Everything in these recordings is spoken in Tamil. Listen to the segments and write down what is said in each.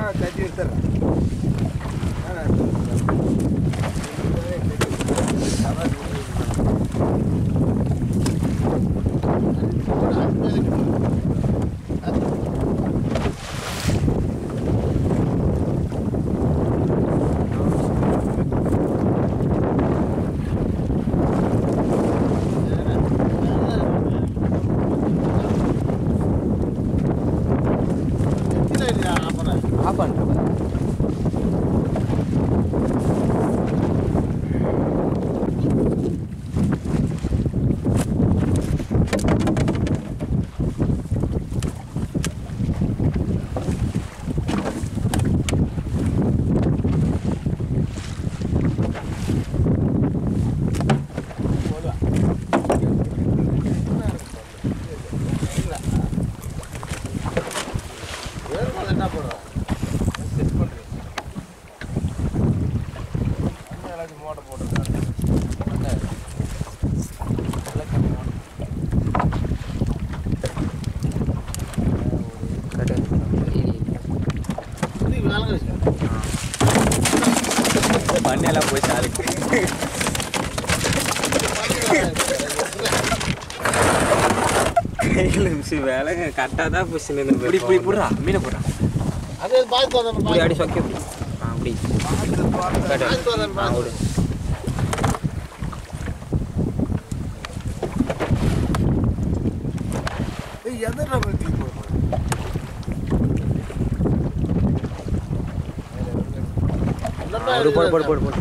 தட்டி எடுத்துறேன் ஆஃப் பண்ணுறேன் என்ன பண்ணுறேன் செட் பண்ணுறேன் எல்லாத்தையும் மோட்டை போட்டுருக்காங்க இது வேலை கழிச்சு பண்ணையெல்லாம் போய் சாலைக்கு கையில் மிஸ் வேலை கரெக்டாக தான் புஷ் இப்படி இப்படி போடுறா மீனை போடுறா அதே பார்த்து வந்தேன் இப்படி அடி சொக்கி அப்படி ஆ அப்படி காட்டு. பார்த்து வந்தேன் ஆ பார்த்து விடு ஏய் எதை நம்ம தீ போடுறோம் ஆ, விடு போடு போடு போடு போடு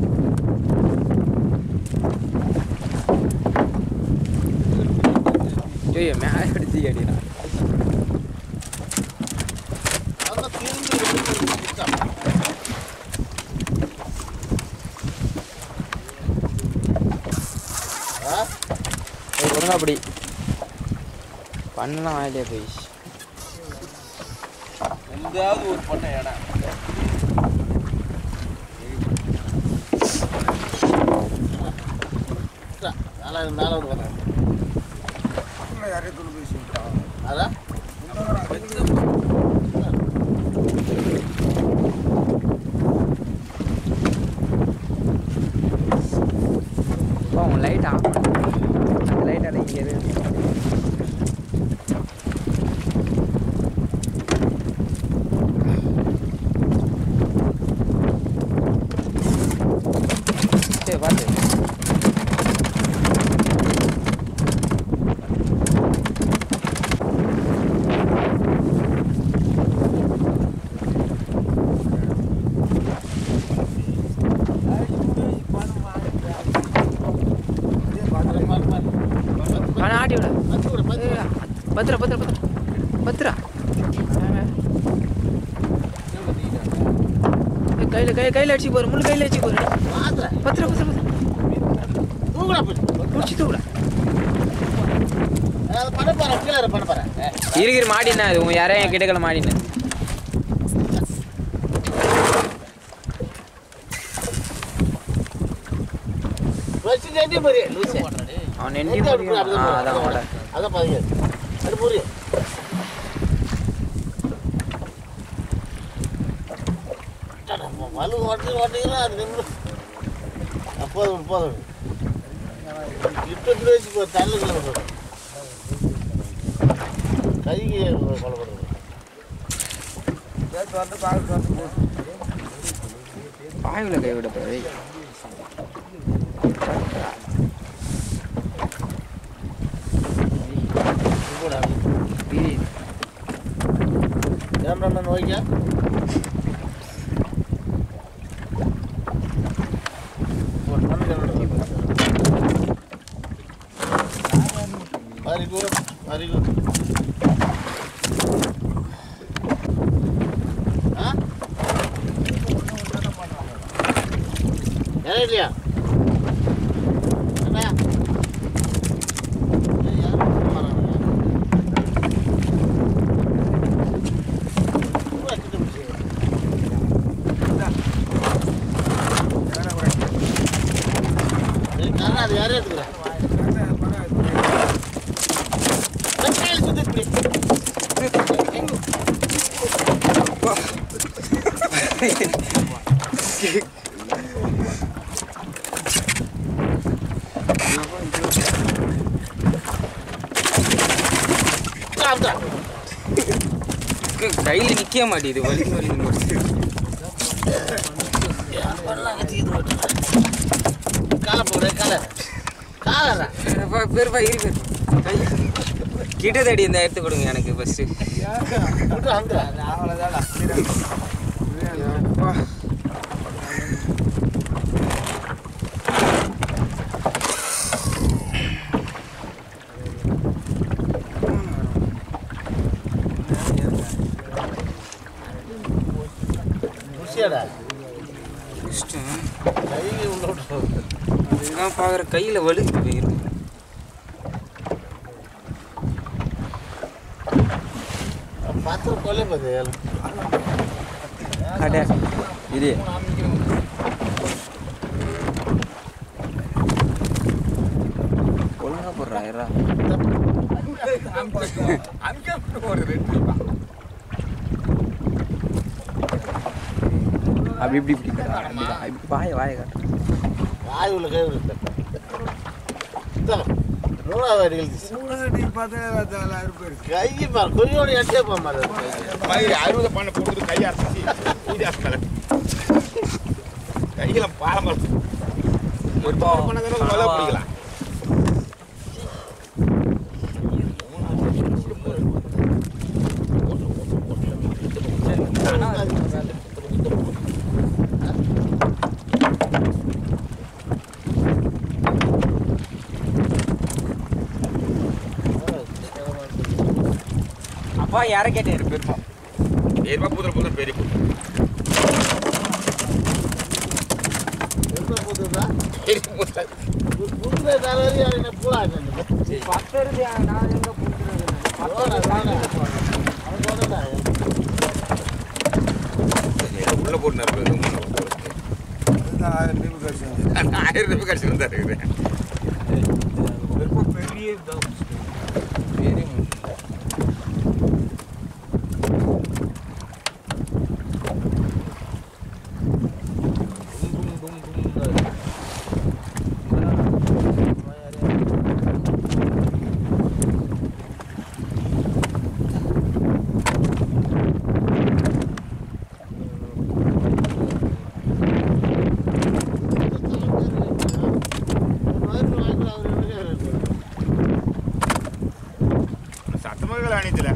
ஐயோ மேலே அடிச்சு அடிடா அதான் திரும்பி வந்து நிற்காம. ஆ ஏய் கொடுங்க அப்படி பண்ணலாம் ஆயிலே போயிடுச்சு எந்தாவது ஒரு பண்ண இடம் மேலே மேலே விட்டு வரேன் யாரையும் துணி போய் சொல்லிட்டான் அதான் இப்போ உன் லைட் ஆஃப் அந்த லைட்டால் இங்கே இருக்கு சரி பார்த்து ஆனால் ஆட்டி விட பத்து விடு பத்து விடு. பத்திரா பத்திரா பத்திரா பத்திரா கையில் கை கையில் அடிச்சு போகிற முள்ளு கையில் அடிச்சு போகிற மாத்திரை பத்திரா பத்திரா பத்திரா தூங்கலாம் போய் பிடிச்சி தூக்குடா அதை பண்ண போகிறேன் கீழே இரு, பண்ண போகிறேன் இருக்கிற மாடினா அது உங்க யாரையும் என் கிட்டக்கல மாடின வச்சு கேட்டி போறிய லூசு அவன் எண்டி முடியும் ஆ அதான் அவனோட அதான் பாருங்க அது புரிய மலு ஓட்டி ஓட்டிங்கன்னா அது நின்று அப்போதும் போதும் இப்போ இப்படி வச்சு போ தள்ளுக்குள்ள போதும் கைக்கு கொல்லப்படுறது நேற்று வந்து பார்க்க வந்து பாய்வில் கை விட போய் கூட cameraman okay very good very good யாரும் இல்லையா என்ன யாரும் வராங்க அது யாரே எடுத்துக்கிறேன் கையில் சுத்தி இப்படி கையில் நிற்க மாட்டேது வலி வலி காலை போடு காலை காலரா பெருப்பா இருக்கு கை கிட்ட தடி இந்த எடுத்து கொடுங்க எனக்கு ஃபஸ்ட்டு விட்டு அந்த அவ்வளோதாடா ருசியாடா இஷ்டம் கையை உள்ள விட்டு அதுதான் பார்க்குற கையில் வலுக்கு போயிடும் பாத்திரம் கொல்லே போகுது அடே இது ஒழுங்கா போடுறா இரா அப்படி இப்படி இப்படி அப்படிதான். இப்படி வாய வாய காட்டு வாய் உள்ள கை விட்டு நூறாவது அடிகள் நீ பதினேழாயிரம் பேர் கை பாரு கொஞ்சோட எட்டே போக மாதிரி மாதிரி அறுபது பண்ண போட்டு கையை அரைச்சி ஊதி கையில பாலம் ஒரு பவர் பண்ணதானே முதல்ல பிடிக்கலாம் அப்பா யாரை கேட்டேன் பெருமா ஏற்பா புதல் புதல் பெரிய புதல் என்ன போகுதுதா பெரிய புதல் புதுல தலைவரி என்ன பூரா பத்து இருக்கு நான் எங்க புடிக்கிறது உள்ள போட்டு நிரப்புறது அதுதான் ஆயிரம் ரூபாய் காசு செஞ்சு ஆயிரம் ரூபாய் கடிச்சு வந்தாரு பெரிய சத்தமாக அணியத்தில்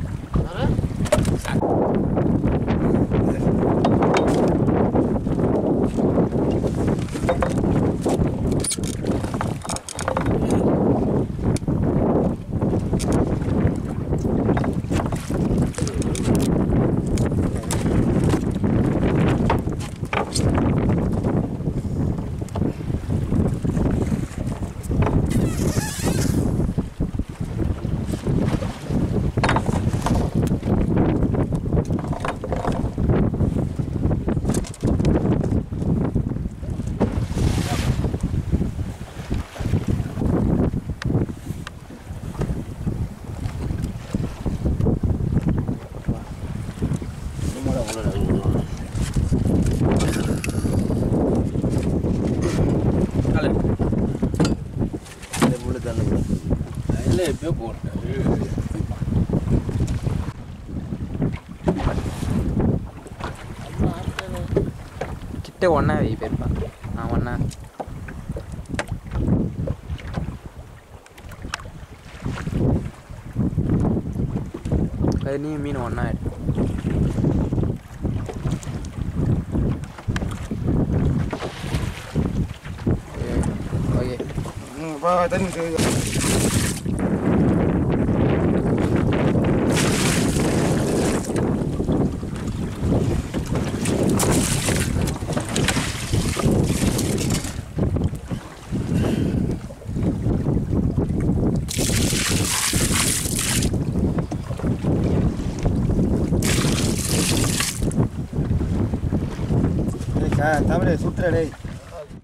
இல்லை எப்பயோ போட்டேன் கிட்ட ஒன்றா வை பெருப்பா ஆ ஒன்றா அது நீ மீன் ஒன்றா எடு ஓகே ம் வா தண்ணி செய்ய தமிழை சுற்றுறா டேய்